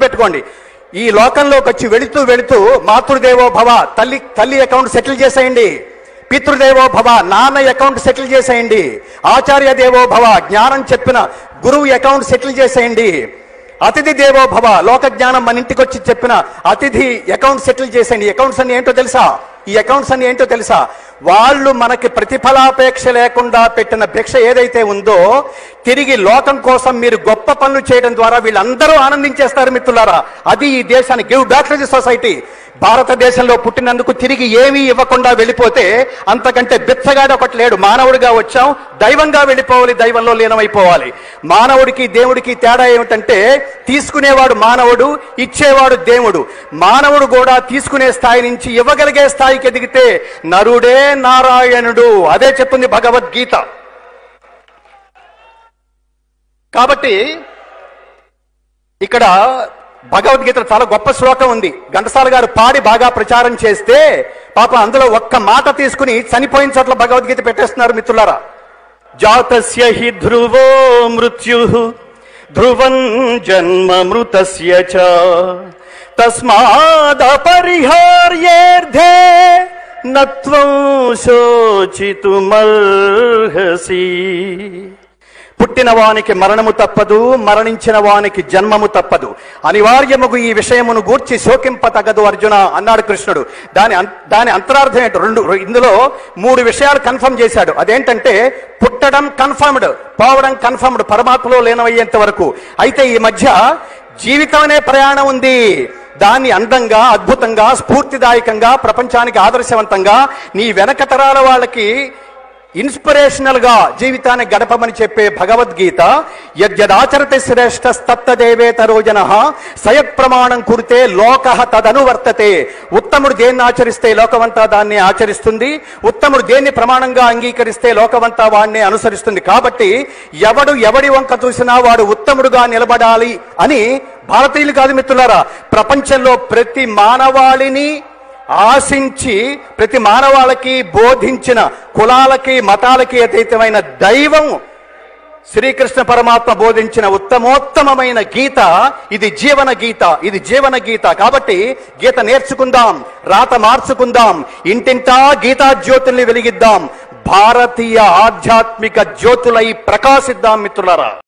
గుర్తుపెట్టుకోండి ఈ లోకంలోకి వచ్చి వెళుతూ వెళుతూ మాతృదేవో భవ తల్లి తల్లి అకౌంట్ సెటిల్ చేసేయండి పితృదేవో భవ నాన్న అకౌంట్ సెటిల్ చేసేయండి ఆచార్య దేవో భవ జ్ఞానం చెప్పిన గురువు అకౌంట్ సెటిల్ చేసేయండి అతిథి దేవో భవ లోక జ్ఞానం మన ఇంటికి వచ్చి చెప్పిన అతిథి అకౌంట్ సెటిల్ చేసేయండి అకౌంట్స్ అన్ని ఏంటో తెలుసా ఈ అకౌంట్స్ అన్ని ఏంటో తెలుసా వాళ్ళు మనకి ప్రతిఫలాపేక్ష లేకుండా పెట్టిన భిక్ష ఏదైతే ఉందో తిరిగి లోకం కోసం మీరు గొప్ప పనులు చేయడం ద్వారా వీళ్ళందరూ ఆనందించేస్తారు మిత్రులారా అది ఈ దేశాన్ని give back to the society భారతదేశంలో పుట్టినందుకు తిరిగి ఏమీ ఇవ్వకుండా వెళ్ళిపోతే అంతకంటే బిచ్చగాడు ఒకటి లేడు మానవుడిగా వచ్చాం దైవంగా వెళ్ళిపోవాలి దైవంలో లీనమైపోవాలి మానవుడికి దేవుడికి తేడా ఏమిటంటే తీసుకునేవాడు మానవుడు ఇచ్చేవాడు దేవుడు మానవుడు కూడా తీసుకునే స్థాయి నుంచి ఇవ్వగలిగే స్థాయికి ఎదిగితే నరుడే నారాయణుడు అదే చెప్తుంది భగవద్గీత కాబట్టి ఇక్కడ భగవద్గీత చాలా గొప్ప శ్లోకం ఉంది ఘంటసాల గారు పాడి బాగా ప్రచారం చేస్తే పాప అందులో ఒక్క మాట తీసుకుని చనిపోయిన చోట్ల భగవద్గీత పెట్టేస్తున్నారు మిత్రులారా జాతస్య హి ధ్రువో మృత్యు ధ్రువం జన్మ మృతస్య చ తస్మాదపరిహార్యేర్ధే నత్వం శోచితుమర్హసి పుట్టిన వానికి మరణము తప్పదు మరణించిన వానికి జన్మము తప్పదు అనివార్యముగు ఈ విషయమును గూర్చి శోకింప తగదు అర్జున అన్నాడు కృష్ణుడు దాని అం- దాని అంతరార్థం ఏంటో రెండు ఇందులో మూడు విషయాలు కన్ఫర్మ్ చేశాడు అదేంటంటే పుట్టడం కన్ఫర్మ్డ్ పోవడం కన్ఫర్మ్డ్ పరమాత్మలో లీనమయ్యేంత వరకు అయితే ఈ మధ్య జీవితం అనే ప్రయాణం ఉంది దాన్ని అందంగా అద్భుతంగా స్ఫూర్తిదాయకంగా ప్రపంచానికి ఆదర్శవంతంగా నీ వెనక తరాల వాళ్ళకి ఇన్స్పిరేషనల్ గా జీవితాన్ని గడపమని చెప్పే భగవద్గీత యద్యదాచరతి శ్రేష్ఠ దేవేతరో జన సయత్ ప్రమాణం కురితే లోక తదనువర్తతే ఉత్తముడు దేన్ని ఆచరిస్తే లోకమంతా దాన్ని ఆచరిస్తుంది ఉత్తముడు దేన్ని ప్రమాణంగా అంగీకరిస్తే లోకమంతా వాడిని అనుసరిస్తుంది కాబట్టి ఎవడు ఎవడి వంక చూసినా వాడు ఉత్తముడుగా నిలబడాలి అని భారతీయులు కాదు మిత్రులారా ప్రపంచంలో ప్రతి మానవాళిని ఆశించి ప్రతి మానవాళకి బోధించిన కులాలకి మతాలకి అతీతమైన దైవం శ్రీకృష్ణ పరమాత్మ బోధించిన ఉత్తమోత్తమమైన గీత ఇది జీవన గీత ఇది జీవన గీత కాబట్టి గీత నేర్చుకుందాం రాత మార్చుకుందాం ఇంటింటా గీతా జ్యోతుల్ని వెలిగిద్దాం భారతీయ ఆధ్యాత్మిక జ్యోతులై ప్రకాశిద్దాం మిత్రులారా